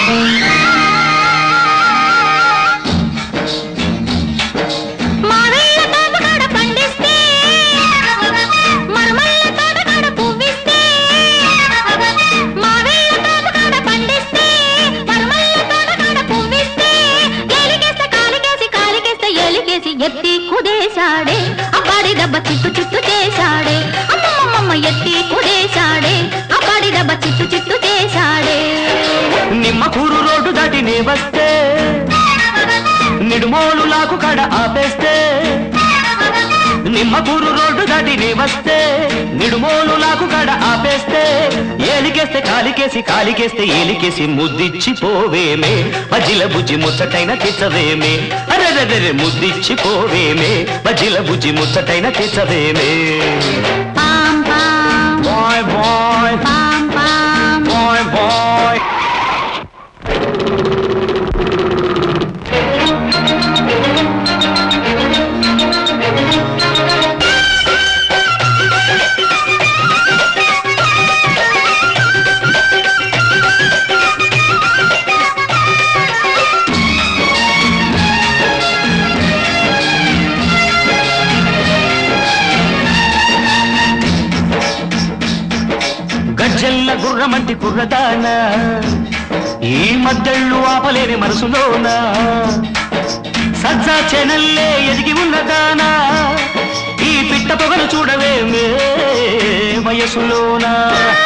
మావేళ్ళ తోటకాడ పండిస్తే మరమల్ల తోటకాడ పువ్విస్తే మావేళ్ళ తోటకాడ పండిస్తే మరమల్ల తోటకాడ పువ్విస్తే ఎలిగేస్తే కాలికేసి కాలికేస్తే ఎలిగేసి ఎత్తి కుదేశాడే అబ్బాడి దెబ్బ చిట్టు చిట్టు చేశాడే అమ్మమ్మమ్మ ఎత్తి కుదేశాడే అబ్బాడి దెబ్బ చిట్టు చిట్టు చేశాడే నిమ్మకూరు రోడ్డు దాటి నే వస్తే నిడుమోలు లాకు కడ ఆపేస్తే నిమ్మకూరు రోడ్డు దాటి నీ వస్తే నిడుమోలు లాకు కడ ఆపేస్తే ఏలికేస్తే కాలికేసి కాలికేస్తే ఏలికేసి ముద్దిచ్చి పోవేమే మజిల బుజ్జి ముచ్చటైన తెచ్చవేమే అరెరెరె ముద్దిచ్చి పోవేమే మజిల బుజ్జి ముచ్చటైన తెచ్చవేమే పాం పాం బాయ్ బాయ్ పాం పాం బాయ్ బాయ్ గజ్జెల్ల గుర్రమంటి కుర్రదాన ఈ మద్దళ్ళు ఆపలేని మనసులోన సజ్జా చెనల్లే ఎదిగి ఉన్నదానా ఈ పిట్ట పొగలు చూడవేమే వయసులోనా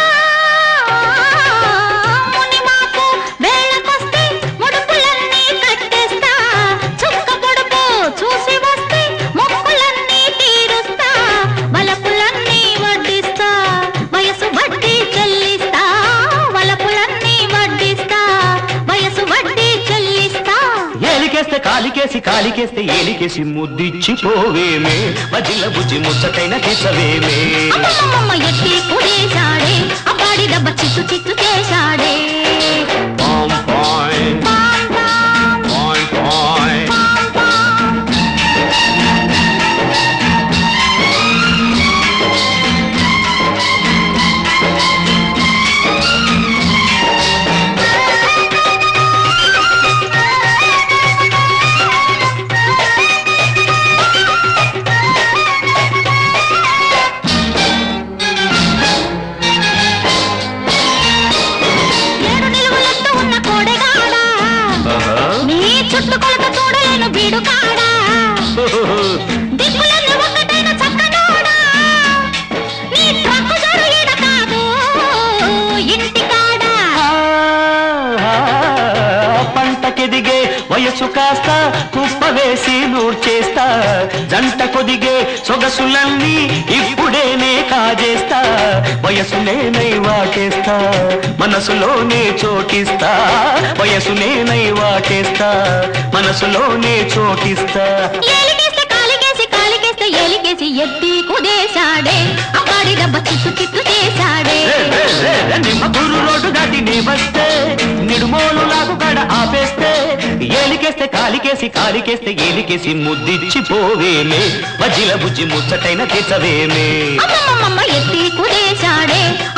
మునిమాకు వేళకొస్తే ముడుపులన్నీ కట్టేస్తా చుక్క పొడుపు చూసి వస్తే మొక్కులన్నీ తీరుస్తా వలపులన్నీ వడ్డిస్తా వయసు వడ్డీ చెల్లిస్తా వలపులన్నీ వడ్డిస్తా వయసు వడ్డీ చెల్లిస్తా ఏలికేస్తే కాలికేసి కాలికేస్తే ఏలికేసి ముద్దిచ్చి పోవేమే మజిల బుజ్జి ముచ్చటైన తీసవేమే అమ్మమ్మమ్మ ఎత్తి కుదేశాడే అబ్బాడి దెబ్బ చిత్తు చిత్తు చేశాడే పాం పాయ్ పాం పాం పాయ్ పాయ్ పాం పాం ఏడు నిలువులతో ఉన్న కోడెగాడా ఆహా. నీ చుట్టుకొలత చూడలేను బీడుకాడా దిక్కులన్నీ ఒక్కటైన చక్కనోడా నీ ట్రక్కు జరు ఈడ కాదు ఇంటికాడా ఆ, పంటకెదిగే వయసు కాస్త కుప్ప వేసి నూర్చేస్తా జంట కొదిగే సొగసులన్నీ ఇప్పుడేనే కాజేస్తా వయసునేనై వాటేస్తా మనసులోనే చోటిస్తా వయసునేనై వాటేస్తా మనసులోనే చోటిస్తా ఏలికేస్తే కాలికేసి కాలికేస్తే ఏలికేసి ఎత్తి కుదేశాడే అబ్బాడి దెబ్బ చిత్తు చిత్తు చేశాడే రే, రే, రే, రే, నిమ్మ గురు రోడ్డు దాటి నీ వస్తే నిడుమోలు లాగు కడ ఆపేస్తే ఏలికేస్తే కాలికేసి కాలికేస్తే ఏలికేసి ముద్దిచ్చి పోవేమే మజిల బుజ్జి ముచ్చటైన తెచ్చవేమే అమ్మమ్మమ్మ ఎత్తి కుదేశాడే